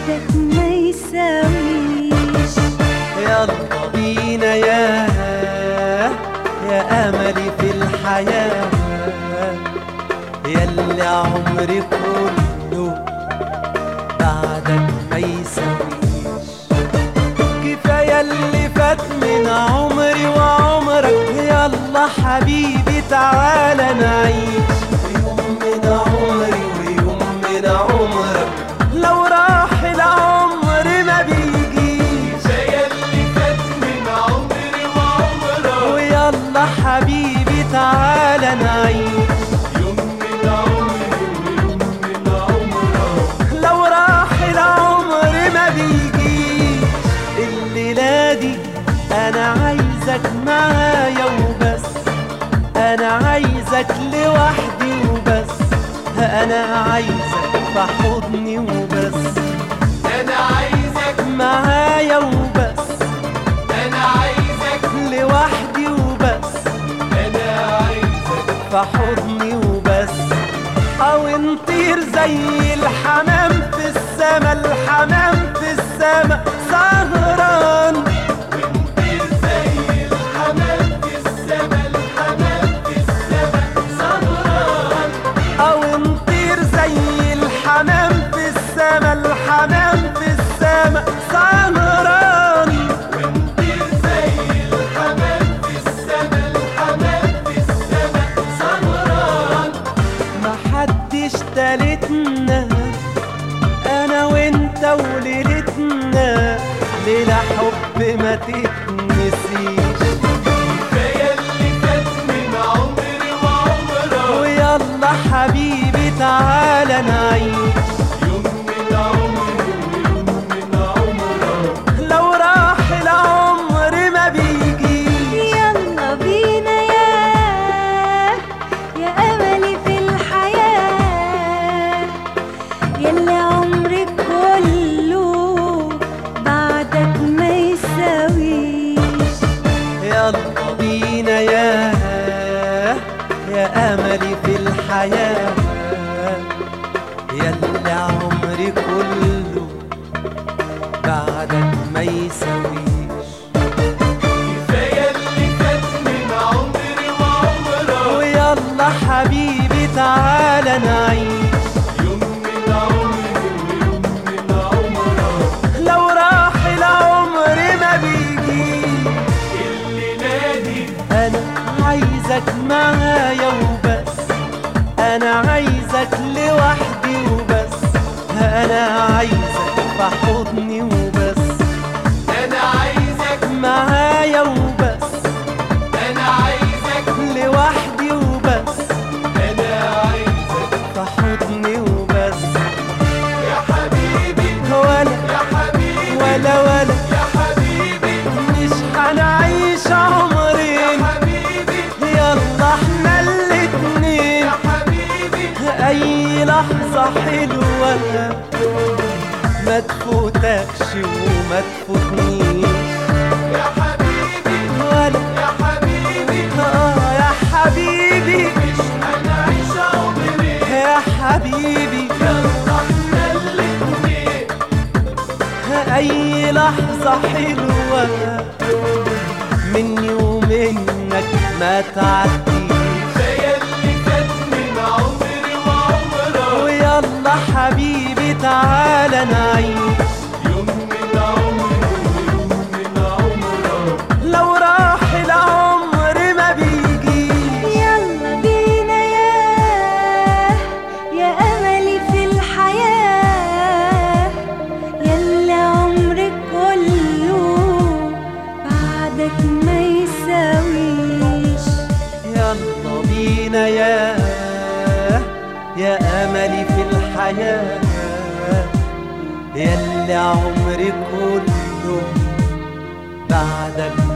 بعدك ما يساويش يلا بينا يا يا املي في الحياه ياللي عمري كله بعدك ما يساويش كفايه اللي فات من عمري وعمرك يلا حبيبي تعالى نعيش يوم من عمري ويوم من عمرك لو راح العمر ما بيجيش ويلا حبيبي تعالى نعيش لو راح العمر ما بيجيش الليلة دي أنا عايزك معايا وبس أنا عايزك لوحدي وبس أنا عايزك في حضني وبس انا عايزك معايا وبس انا عايزك لوحدي وبس انا عايزك في حضني وبس او نطير زي الحمام في السما الحمام في السما سهران ونطير زي الحمام في السما الحمام في السما سهران او نطير زي الحمام في السما الحمام في السما سهران ونطير زي الحمام في السما الحمام في السما سهران محدش تالتنا انا وانت وليلتنا ليلة حب ما تتنسيش كفايه اللي فات من عمري وعمرك ويلا حبيبي تعالى نعيش يوم من عمري ويوم من عمرك لو راح العمر ما بيجيش يلا بينا يا يا أملي في الحياة يلي عمري كله بعدك ما يساويش يلا بينا يا يا املي في الحياه يلا عمري كله بعدك ما يساويش كفايه اللي فات من عمري وعمرك ويلا حبيبي تعالى نعيش يوم من عمري ويوم من عمرك لو راح العمر ما بيجيش اللي نادي انا عايزك معايا وبس انا عايزك لوحدي وبس انا عايزك في حضني وبس انا عايزك معايا وبس انا عايزك لوحدي وبس انا عايزك في حضني وبس يا حبيبي ولا يا حبيبي ولا ولا يا حبيبي مش هنعيش عمرين حبيبي يلا احنا الاتنين يا حبيبي اي لحظة حلوة ما تفوتكش وما تفوتنيش يا حبيبي ولا يا حبيبي اه يا حبيبي مش هنعيش عمري يا حبيبي يلا احنا الاتنين اي لحظة حلوة مني ومنك ما تعديش كفايه اللي فات من عمري وعمرك ويلا حبيبي تعالى نعيش يوم من عمري ويوم من عمرك لو راح العمر ما بيجيش يلا بينا يا يا أملي في الحياة يلي عمري كله بعدك ما يساويش يلا بينا يا يا املي في الحياه يلي عمري كله بعدك